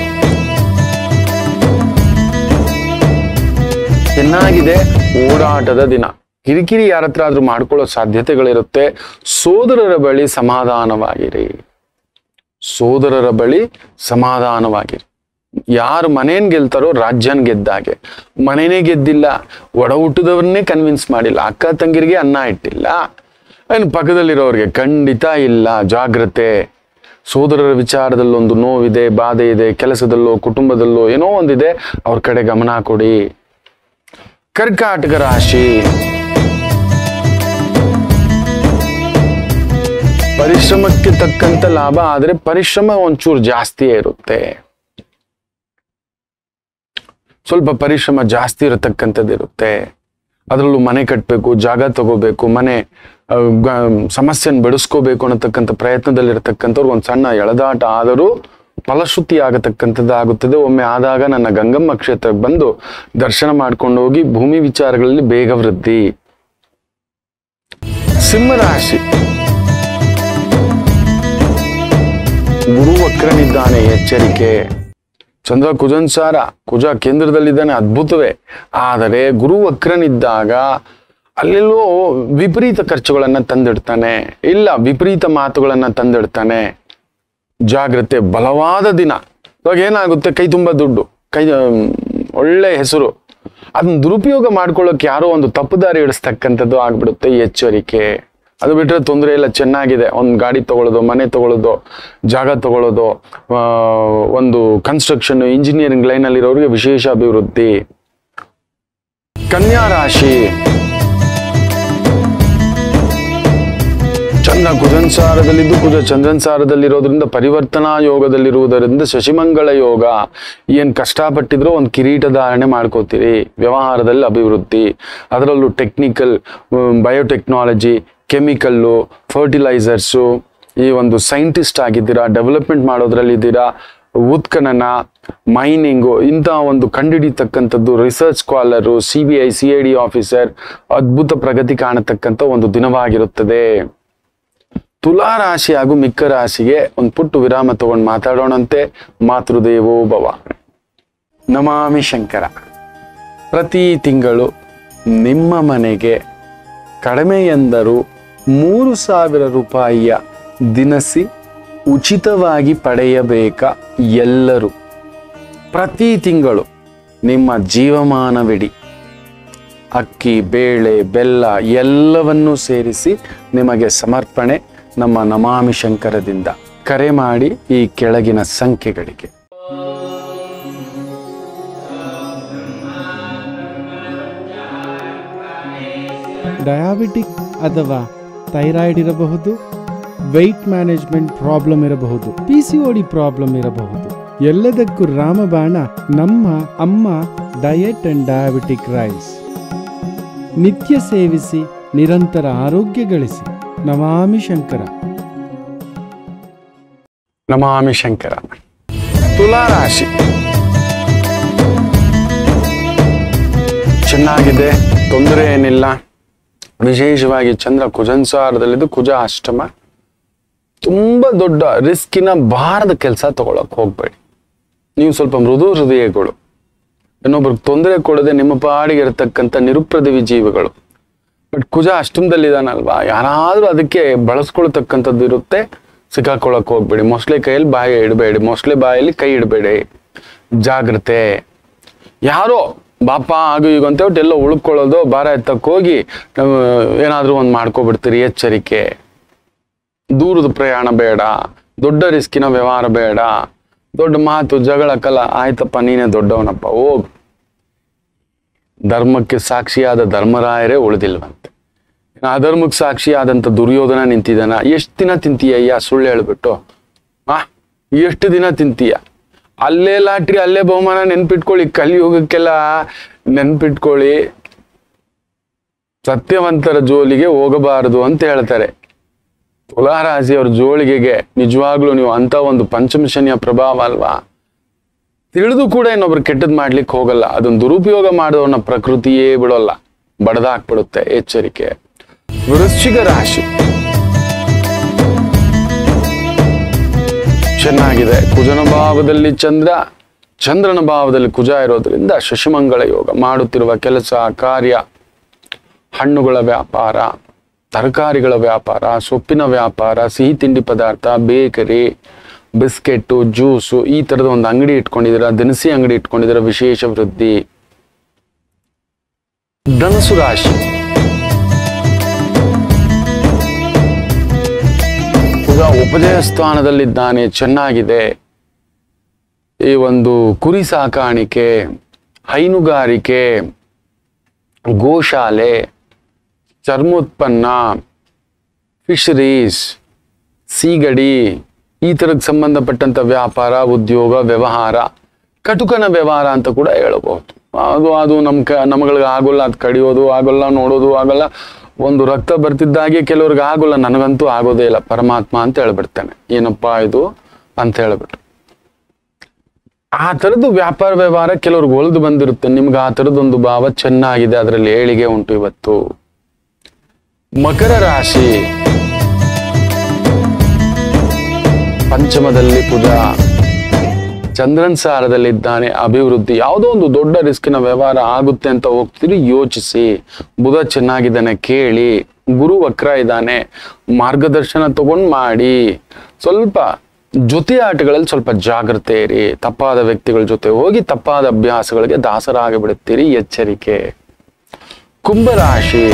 ಚೆನ್ನಾಗಿದೆ ಓಡಾಟದ ದಿನ ಕಿರಿಕಿರಿ ಯಾರ ಹತ್ರ ಆದ್ರೂ ಮಾಡ್ಕೊಳ್ಳೋ ಸಾಧ್ಯತೆಗಳಿರುತ್ತೆ ಸೋದರರ ಬಳಿ ಸಮಾಧಾನವಾಗಿರಿ ಸೋದರರ ಬಳಿ ಸಮಾಧಾನವಾಗಿರಿ ಯಾರು ಮನೇನ್ ಗೆಲ್ತಾರೋ ರಾಜ್ಯನ್ ಗೆದ್ದಾಗೆ ಮನೇನೇ ಗೆದ್ದಿಲ್ಲ ಒಡ ಹುಟ್ಟಿದವ್ರನ್ನೇ ಕನ್ವಿನ್ಸ್ ಮಾಡಿಲ್ಲ ಅಕ್ಕ ತಂಗಿರಿಗೆ ಅನ್ನ ಇಟ್ಟಿಲ್ಲ ಏನು ಪಕ್ಕದಲ್ಲಿರೋರಿಗೆ ಖಂಡಿತ ಇಲ್ಲ ಜಾಗ್ರತೆ ಸೋದರರ ವಿಚಾರದಲ್ಲಿ ಒಂದು ನೋವಿದೆ ಬಾಧೆ ಇದೆ ಕೆಲಸದಲ್ಲೋ ಕುಟುಂಬದಲ್ಲೋ ಏನೋ ಒಂದಿದೆ ಅವ್ರ ಕಡೆ ಗಮನ ಕೊಡಿ ಕರ್ಕಾಟಕ ರಾಶಿ ಪರಿಶ್ರಮಕ್ಕೆ ತಕ್ಕಂತ ಲಾಭ ಆದ್ರೆ ಪರಿಶ್ರಮ ಒಂಚೂರು ಜಾಸ್ತಿಯೇ ಇರುತ್ತೆ ಸ್ವಲ್ಪ ಪರಿಶ್ರಮ ಜಾಸ್ತಿ ಇರತಕ್ಕಂಥದ್ದು ಇರುತ್ತೆ ಅದರಲ್ಲೂ ಮನೆ ಕಟ್ಟಬೇಕು ಜಾಗ ತಗೋಬೇಕು ಮನೆ ಆ, ಗ- ಸಮಸ್ಯೆನ ಬೆಳೆಸ್ಕೋಬೇಕು ಅನ್ನತಕ್ಕಂಥ ಪ್ರಯತ್ನದಲ್ಲಿರತಕ್ಕಂಥವ್ರು ಒಂದು ಸಣ್ಣ ಎಳೆದಾಟ ಆದರೂ ಫಲಶ್ರುತಿ ಆಗತಕ್ಕಂಥದ್ದು ಆಗುತ್ತದೆ ಒಮ್ಮೆ ಆದಾಗ ನನ್ನ ಗಂಗಮ್ಮ ಕ್ಷೇತ್ರಕ್ಕೆ ಬಂದು ದರ್ಶನ ಮಾಡ್ಕೊಂಡು ಹೋಗಿ ಭೂಮಿ ವಿಚಾರಗಳಲ್ಲಿ ಬೇಗ ವೃದ್ಧಿ ಸಿಂಹರಾಶಿ ಗುರು ವಕ್ರನಿದ್ದಾನೆ ಎಚ್ಚರಿಕೆ ಚಂದ್ರ ಕುಜನ್ಸಾರ ಕುಜ ಕೇಂದ್ರದಲ್ಲಿದ್ದಾನೆ ಅದ್ಭುತವೇ ಆದರೆ ಗುರು ವಕ್ರನಿದ್ದಾಗ ಅಲ್ಲೆಲ್ಲೋ ವಿಪರೀತ ಖರ್ಚುಗಳನ್ನ ತಂದಿಡ್ತಾನೆ ಇಲ್ಲ ವಿಪರೀತ ಮಾತುಗಳನ್ನ ತಂದಿಡ್ತಾನೆ ಜಾಗ್ರತೆ ಬಲವಾದ ದಿನ ಇವಾಗ ಏನಾಗುತ್ತೆ ಕೈ ತುಂಬ ದುಡ್ಡು ಕೈ ಆಮ್, ಒಳ್ಳೆ ಹೆಸರು ಅದನ್ನ ದುರುಪಯೋಗ ಮಾಡ್ಕೊಳ್ಳೋಕೆ ಯಾರೋ ಒಂದು ತಪ್ಪು ದಾರಿ ಹಿಡಿಸ್ತಕ್ಕಂಥದ್ದು ಆಗ್ಬಿಡುತ್ತೆ ಎಚ್ಚರಿಕೆ ಅದು ಬಿಟ್ರೆ ತೊಂದರೆ ಇಲ್ಲ ಚೆನ್ನಾಗಿದೆ ಒಂದು ಗಾಡಿ ತಗೊಳ್ಳೋದು ಮನೆ ತಗೊಳ್ಳೋದು ಜಾಗ ತಗೊಳ್ಳೋದು ಆ, ಒಂದು ಕನ್ಸ್ಟ್ರಕ್ಷನ್ ಇಂಜಿನಿಯರಿಂಗ್ ಲೈನಲ್ಲಿರೋರಿಗೆ ವಿಶೇಷ ಅಭಿವೃದ್ಧಿ ಕನ್ಯಾ ರಾಶಿ ಚಂದ್ರ ಕುಜನ್ಸಾರದಲ್ಲಿದ್ದು ಕುಜ ಚಂದ್ರನ್ಸಾರದಲ್ಲಿರೋದ್ರಿಂದ ಪರಿವರ್ತನಾ ಯೋಗದಲ್ಲಿರುವುದರಿಂದ ಶಶಿಮಂಗಳ ಯೋಗ ಏನ್ ಕಷ್ಟಪಟ್ಟಿದ್ರೋ ಒಂದು ಕಿರೀಟ ಧಾರಣೆ ಮಾಡ್ಕೋತೀರಿ ವ್ಯವಹಾರದಲ್ಲಿ ಅಭಿವೃದ್ಧಿ ಅದರಲ್ಲೂ ಟೆಕ್ನಿಕಲ್ ಬಯೋಟೆಕ್ನಾಲಜಿ ಕೆಮಿಕಲ್ಲು ಫರ್ಟಿಲೈಸರ್ಸು ಈ ಒಂದು ಸೈಂಟಿಸ್ಟ್ ಆಗಿದ್ದೀರಾ ಡೆವಲಪ್ಮೆಂಟ್ ಮಾಡೋದ್ರಲ್ಲಿ ಇದ್ದೀರಾ ಉತ್ಖನನ ಮೈನಿಂಗು ಇಂತಹ ಒಂದು ಕಂಡುಹಿಡಿತಕ್ಕಂಥದ್ದು research scholar C B I C I D officer ಅದ್ಭುತ ಪ್ರಗತಿ ಕಾಣತಕ್ಕಂಥ ಒಂದು ದಿನವಾಗಿರುತ್ತದೆ ತುಲಾ ರಾಶಿ ಹಾಗೂ ಮಿಕ್ಕ ರಾಶಿಗೆ ಒಂದು ಪುಟ್ಟು ವಿರಾಮ ತಗೊಂಡು ಮಾತಾಡೋಣಂತೆ ಮಾತೃದೇವೋ ಭವ ನಮಾಮಿ ಶಂಕರ ಪ್ರತಿ ತಿಂಗಳು ನಿಮ್ಮ ಮನೆಗೆ ಕಡಿಮೆ ಎಂದರೂ ಮೂರು ಸಾವಿರ ರೂಪಾಯಿಯ ದಿನಸಿ ಉಚಿತವಾಗಿ ಪಡೆಯಬೇಕ ಎಲ್ಲರೂ ಪ್ರತಿ ತಿಂಗಳು ನಿಮ್ಮ ಜೀವಮಾನವಿಡಿ ಅಕ್ಕಿ ಬೇಳೆ ಬೆಲ್ಲ ಎಲ್ಲವನ್ನೂ ಸೇರಿಸಿ ನಿಮಗೆ ಸಮರ್ಪಣೆ ನಮ್ಮ ನಮಾಮಿ ಶಂಕರದಿಂದ ಕರೆ ಮಾಡಿ ಈ ಕೆಳಗಿನ ಸಂಖ್ಯೆಗಳಿಗೆ ಡಯಾಬಿಟಿಕ್ ಅಥವಾ ಥೈರಾಯ್ಡ್ ಇರಬಹುದು ವೆಯ್ಟ್ ಮ್ಯಾನೇಜ್ಮೆಂಟ್ ಪ್ರಾಬ್ಲಮ್ ಇರಬಹುದು ಪಿ ಸಿ ಡಿ ಪ್ರಾಬ್ಲಮ್ ಇರಬಹುದು ಎಲ್ಲದಕ್ಕೂ ರಾಮಬಾಣ ನಮ್ಮ ಅಮ್ಮ ಡಯಟ್ ಅಂಡ್ ಡಯಾಬಿಟಿಕ್ ರೈಸ್ ನಿತ್ಯ ಸೇವಿಸಿ ನಿರಂತರ ಆರೋಗ್ಯ ಗಳಿಸಿ ನಮಾಮಿ ಶಂಕರ ನಮಾಮಿ ಶಂಕರ ತುಲಾ ರಾಶಿ ಚೆನ್ನಾಗಿದೆ ತೊಂದರೆ ಏನಿಲ್ಲ ವಿಶೇಷವಾಗಿ ಚಂದ್ರ ಕುಜನ್ಸಾರದಲ್ಲಿದ್ದು ಕುಜ ಅಷ್ಟಮ ತುಂಬಾ ದೊಡ್ಡ ರಿಸ್ಕಿನ ಭಾರದ ಕೆಲಸ ತಗೊಳಕ್ ಹೋಗ್ಬೇಡಿ ನೀವು ಸ್ವಲ್ಪ ಮೃದು ಹೃದಯಗಳು ಇನ್ನೊಬ್ರಿಗೆ ತೊಂದರೆ ಕೊಡದೆ ನಿಮ್ಮ ಪಾಡಿಗೆ ಇರತಕ್ಕಂಥ ನಿರುಪ್ರದಿವಿ ಜೀವಿಗಳು ಬಟ್ ಕುಜ ಅಷ್ಟಮದಲ್ಲಿದಾನಲ್ವಾ ಯಾರಾದ್ರೂ ಅದಕ್ಕೆ ಬಳಸ್ಕೊಳ್ತಕ್ಕಂಥದ್ದು ಇರುತ್ತೆ ಸಿಕ್ಕಾಕೊಳಕ್ ಹೋಗ್ಬೇಡಿ ಮೊಸಳೆ ಕೈಯಲ್ಲಿ ಬಾಯಿ ಇಡಬೇಡಿ ಮೊಸಳೆ ಬಾಯಲ್ಲಿ ಕೈ ಇಡಬೇಡಿ ಜಾಗ್ರತೆ ಯಾರೋ ಬಾಪ ಆಗು ಈಗ ಅಂತ ಹೇಳ್ಬಿಟ್ಟು ಎಲ್ಲೋ ಉಳ್ಕೊಳ್ಳೋದು ಭಾರ ಎತ್ತಕ್ಕೆ ಹೋಗಿ ನಾವು ಏನಾದ್ರೂ ಒಂದು ಮಾಡ್ಕೊಬಿಡ್ತೀರಿ ಎಚ್ಚರಿಕೆ ದೂರದ ಪ್ರಯಾಣ ಬೇಡ ದೊಡ್ಡ ರಿಸ್ಕಿನ ವ್ಯವಹಾರ ಬೇಡ ದೊಡ್ಡ ಮಾತು ಜಗಳ ಕಲ ಆಯ್ತಪ್ಪ ನೀನೇ ದೊಡ್ಡವನಪ್ಪ ಹೋಗು ಧರ್ಮಕ್ಕೆ ಸಾಕ್ಷಿಯಾದ ಧರ್ಮರಾಯರೇ ಉಳಿದಿಲ್ವಂತೆ ಇನ್ನು ಅಧರ್ಮಕ್ಕೆ ಸಾಕ್ಷಿಯಾದಂಥ ದುರ್ಯೋಧನ ನಿಂತಿದ್ದಾನ ಎಷ್ಟು ದಿನ ತಿಂತೀಯಯ್ಯ ಸುಳ್ಳು ಹೇಳ್ಬಿಟ್ಟು ಆ ಎಷ್ಟು ದಿನ ತಿಂತೀಯ ಅಲ್ಲೇ ಲಾಟ್ರಿ ಅಲ್ಲೇ ಬಹುಮಾನ ನೆನ್ಪಿಟ್ಕೊಳ್ಳಿ ಕಲಿಯುಗಕ್ಕೆಲ್ಲ ನೆನ್ಪಿಟ್ಕೊಳ್ಳಿ ಸತ್ಯವಂತರ ಜೋಲಿಗೆ ಹೋಗಬಾರದು ಅಂತ ಹೇಳ್ತಾರೆ ತುಲಾರಾಶಿಯವ್ರ ಜೋಳಿಗೆಗೆ ನಿಜವಾಗ್ಲೂ ನೀವು ಅಂತ ಒಂದು ಪಂಚಮ ಶನಿಯ ಪ್ರಭಾವ ಅಲ್ವಾ ತಿಳಿದು ಕೂಡ ಇನ್ನೊಬ್ರು ಕೆಟ್ಟದ್ ಮಾಡ್ಲಿಕ್ಕೆ ಹೋಗಲ್ಲ ಅದನ್ನ ದುರುಪಯೋಗ ಮಾಡೋನ ಪ್ರಕೃತಿಯೇ ಬಿಡೋಲ್ಲ ಬಡದಾಕ್ಬಿಡುತ್ತೆ ಎಚ್ಚರಿಕೆ ವೃಶ್ಚಿಕ ರಾಶಿ ಚೆನ್ನಾಗಿದೆ ಕುಜನ ಭಾವದಲ್ಲಿ ಚಂದ್ರ ಚಂದ್ರನ ಭಾವದಲ್ಲಿ ಕುಜ ಇರೋದ್ರಿಂದ ಶಶಿಮಂಗಳ ಯೋಗ ಮಾಡುತ್ತಿರುವ ಕೆಲಸ ಕಾರ್ಯ ಹಣ್ಣುಗಳ ವ್ಯಾಪಾರ ತರಕಾರಿಗಳ ವ್ಯಾಪಾರ ಸೊಪ್ಪಿನ ವ್ಯಾಪಾರ ಸಿಹಿ ತಿಂಡಿ ಪದಾರ್ಥ ಬೇಕರಿ ಬಿಸ್ಕೆಟ್ಟು ಜ್ಯೂಸು ಈ ಥರದ ಒಂದು ಅಂಗಡಿ ಇಟ್ಕೊಂಡಿದ್ದೀರಾ ದಿನಸಿ ಅಂಗಡಿ ಇಟ್ಕೊಂಡಿದ್ದೀರಾ ವಿಶೇಷ ವೃದ್ಧಿ ಧನಸು ರಾಶಿ ಈಗ ಉಪಜಯ ಸ್ಥಾನದಲ್ಲಿದ್ದಾನೆ ಚೆನ್ನಾಗಿದೆ ಈ ಒಂದು ಕುರಿ ಸಾಕಾಣಿಕೆ ಹೈನುಗಾರಿಕೆ ಗೋಶಾಲೆ ಚರ್ಮೋತ್ಪನ್ನ ಫಿಶರೀಸ್ ಸೀಗಡಿ ಈ ಥರಕ್ಕೆ ಸಂಬಂಧಪಟ್ಟಂಥ ವ್ಯಾಪಾರ ಉದ್ಯೋಗ ವ್ಯವಹಾರ ಕಟುಕನ ವ್ಯವಹಾರ ಅಂತ ಕೂಡ ಹೇಳಬಹುದು ಅದು ಅದು ನಮ್ಮ ಕ ನಮ್ಗಳಿಗೆ ಆಗೋಲ್ಲ ಅದು ಕಡಿಯೋದು ಆಗೋಲ್ಲ ನೋಡೋದು ಆಗಲ್ಲ ಒಂದು ರಕ್ತ ಬರ್ತಿದ್ದಾಗೆ ಕೆಲವ್ರಿಗೆ ಆಗೋಲ್ಲ ನನಗಂತೂ ಆಗೋದೇ ಇಲ್ಲ ಪರಮಾತ್ಮ ಅಂತ ಹೇಳ್ಬಿಡ್ತಾನೆ ಏನಪ್ಪ ಇದು ಅಂತ ಹೇಳ್ಬಿಟ್ಟು ಆ ಥರದ್ದು ವ್ಯಾಪಾರ ವ್ಯವಹಾರ ಕೆಲವ್ರಿಗೆ ಒಳ್ದು ಬಂದಿರುತ್ತೆ ನಿಮ್ಗೆ ಆ ಥರದ್ದೊಂದು ಭಾವ ಚೆನ್ನಾಗಿದೆ ಅದರಲ್ಲಿ ಏಳಿಗೆ ಉಂಟು ಇವತ್ತು ಮಕರ ರಾಶಿ ಪಂಚಮದಲ್ಲಿ ಪೂಜಾ ಚಂದ್ರನ್ ಸಾರದಲ್ಲಿದ್ದಾನೆ ಅಭಿವೃದ್ಧಿ ಯಾವುದೋ ಒಂದು ದೊಡ್ಡ ರಿಸ್ಕಿನ ವ್ಯವಹಾರ ಆಗುತ್ತೆ ಅಂತ ಹೋಗ್ತೀರಿ ಯೋಚಿಸಿ ಬುಧ ಚೆನ್ನಾಗಿದ್ದಾನೆ ಕೇಳಿ ಗುರು ವಕ್ರ ಇದ್ದಾನೆ ಮಾರ್ಗದರ್ಶನ ತಗೊಂಡ್ ಮಾಡಿ ಸ್ವಲ್ಪ ಜೊತೆ ಆಟಗಳಲ್ಲಿ ಸ್ವಲ್ಪ ಜಾಗ್ರತೆ ಇರಿ ತಪ್ಪಾದ ವ್ಯಕ್ತಿಗಳ ಜೊತೆ ಹೋಗಿ ತಪ್ಪಾದ ಅಭ್ಯಾಸಗಳಿಗೆ ದಾಸರಾಗಿ ಬಿಡುತ್ತೀರಿ ಎಚ್ಚರಿಕೆ ಕುಂಭರಾಶಿ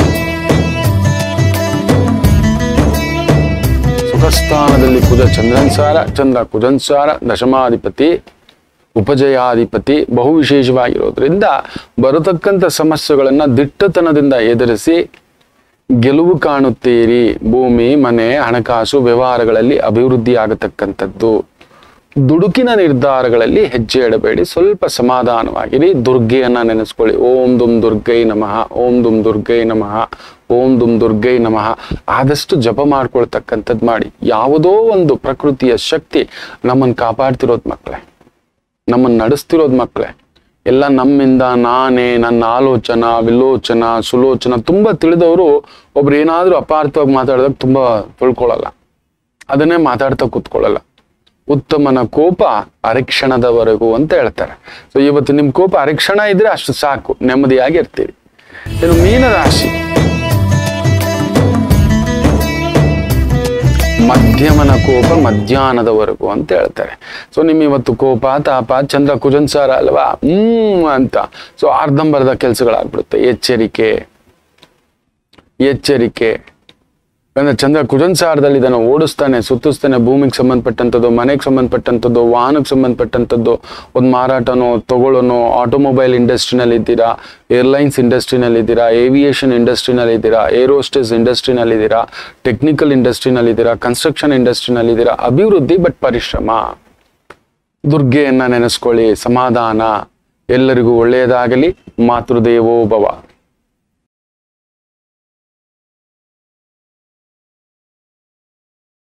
ಸುಖಸ್ಥಾನದಲ್ಲಿ ಕುಜ ಚಂದ್ರನ್ಸಾರ ಚಂದ್ರ ಕುಜನ್ಸಾರ ದಶಮಾಧಿಪತಿ ಉಪಜಯಾಧಿಪತಿ ಬಹು ವಿಶೇಷವಾಗಿರೋದ್ರಿಂದ ಬರತಕ್ಕಂಥ ಸಮಸ್ಯೆಗಳನ್ನ ದಿಟ್ಟತನದಿಂದ ಎದುರಿಸಿ ಗೆಲುವು ಕಾಣುತ್ತೀರಿ ಭೂಮಿ ಮನೆ ಹಣಕಾಸು ವ್ಯವಹಾರಗಳಲ್ಲಿ ಅಭಿವೃದ್ಧಿ ಆಗತಕ್ಕಂಥದ್ದು ದುಡುಕಿನ ನಿರ್ಧಾರಗಳಲ್ಲಿ ಹೆಜ್ಜೆ ಇಡಬೇಡಿ ಸ್ವಲ್ಪ ಸಮಾಧಾನವಾಗಿರಿ ದುರ್ಗೆಯನ್ನ ನೆನೆಸ್ಕೊಳ್ಳಿ ಓಂ ದುಮ್ ದುರ್ಗೈ ನಮಃ ಓಂ ದುಮ್ ದುರ್ಗೈ ನಮಃ ಓಂ ದುಮ್ ದುರ್ಗೈ ನಮಃ ಆದಷ್ಟು ಜಪ ಮಾಡ್ಕೊಳ್ತಕ್ಕಂಥದ್ದು ಮಾಡಿ ಯಾವುದೋ ಒಂದು ಪ್ರಕೃತಿಯ ಶಕ್ತಿ ನಮ್ಮನ್ನು ಕಾಪಾಡ್ತಿರೋದು ಮಕ್ಕಳೇ ನಮ್ಮನ್ನು ನಡೆಸ್ತಿರೋದು ಮಕ್ಕಳೇ ಎಲ್ಲ ನಮ್ಮಿಂದ ನಾನೇ ನನ್ನ ಆಲೋಚನ ವಿಲೋಚನ ಸುಲೋಚನ ತುಂಬಾ ತಿಳಿದವರು ಒಬ್ರು ಏನಾದ್ರೂ ಅಪಾರ್ಥವಾಗಿ ಮಾತಾಡಿದಾಗ ತುಂಬಾ ತಿಳ್ಕೊಳ್ಳಲ್ಲ ಅದನ್ನೇ ಮಾತಾಡ್ತಾ ಕೂತ್ಕೊಳ್ಳಲ್ಲ ಉತ್ತಮನ ಕೋಪ ಅರಿಕ್ಷಣದವರೆಗೂ ಅಂತ ಹೇಳ್ತಾರೆ ಸೊ ಇವತ್ತು ನಿಮ್ ಕೋಪ ಅರಿಕ್ಷಣ ಇದ್ರೆ ಅಷ್ಟು ಸಾಕು ನೆಮ್ಮದಿಯಾಗಿ ಇರ್ತೀರಿ ಇನ್ನು ಮೀನರಾಶಿ ಮಧ್ಯಮನ ಕೋಪ ಮಧ್ಯಾಹ್ನದವರೆಗೂ ಅಂತ ಹೇಳ್ತಾರೆ ಸೊ ನಿಮ್ ಇವತ್ತು ಕೋಪ ತಾಪ ಚಂದ್ರ ಕುಜನ್ಸಾರ ಅಲ್ವಾ ಹ್ಮ್ ಅಂತ ಸೊ ಅರ್ಧಂಬರ್ಧ ಕೆಲಸಗಳಾಗ್ಬಿಡುತ್ತೆ ಎಚ್ಚರಿಕೆ ಎಚ್ಚರಿಕೆ ಅಂದ್ರೆ ಚಂದ್ರ ಕುಜನ್ಸಾರದಲ್ಲಿ ಇದನ್ನು ಓಡಿಸ್ತಾನೆ ಸುತ್ತಿಸ್ತಾನೆ ಭೂಮಿಗೆ ಸಂಬಂಧಪಟ್ಟಂಥದ್ದು ಮನೆಗೆ ಸಂಬಂಧಪಟ್ಟಂಥದ್ದು ವಾಹನಕ್ಕೆ ಸಂಬಂಧಪಟ್ಟಂಥದ್ದು ಒಂದು ಮಾರಾಟನೋ ತಗೊಳ್ಳೋನೋ ಆಟೋಮೊಬೈಲ್ ಇಂಡಸ್ಟ್ರಿನಲ್ಲಿ ಇದ್ದೀರಾ ಏರ್ಲೈನ್ಸ್ ಇಂಡಸ್ಟ್ರಿನಲ್ಲಿ ಇದ್ದೀರಾ ಏವಿಯೇಷನ್ ಇಂಡಸ್ಟ್ರಿನಲ್ಲಿ ಇದ್ದೀರಾ ಏರೋಸ್ಟೇಸ್ ಇಂಡಸ್ಟ್ರಿನಲ್ಲಿ ಇದ್ದೀರಾ ಟೆಕ್ನಿಕಲ್ ಇಂಡಸ್ಟ್ರಿನಲ್ಲಿ ಇದ್ದೀರಾ ಕನ್ಸ್ಟ್ರಕ್ಷನ್ ಇಂಡಸ್ಟ್ರಿನಲ್ಲಿ ಇದ್ದೀರಾ ಅಭಿವೃದ್ಧಿ ಬಟ್ ಪರಿಶ್ರಮ ದುರ್ಗೆಯನ್ನ ನೆನೆಸ್ಕೊಳ್ಳಿ ಸಮಾಧಾನ ಎಲ್ಲರಿಗೂ ಒಳ್ಳೆಯದಾಗಲಿ ಮಾತೃದೇವೋ ಭವ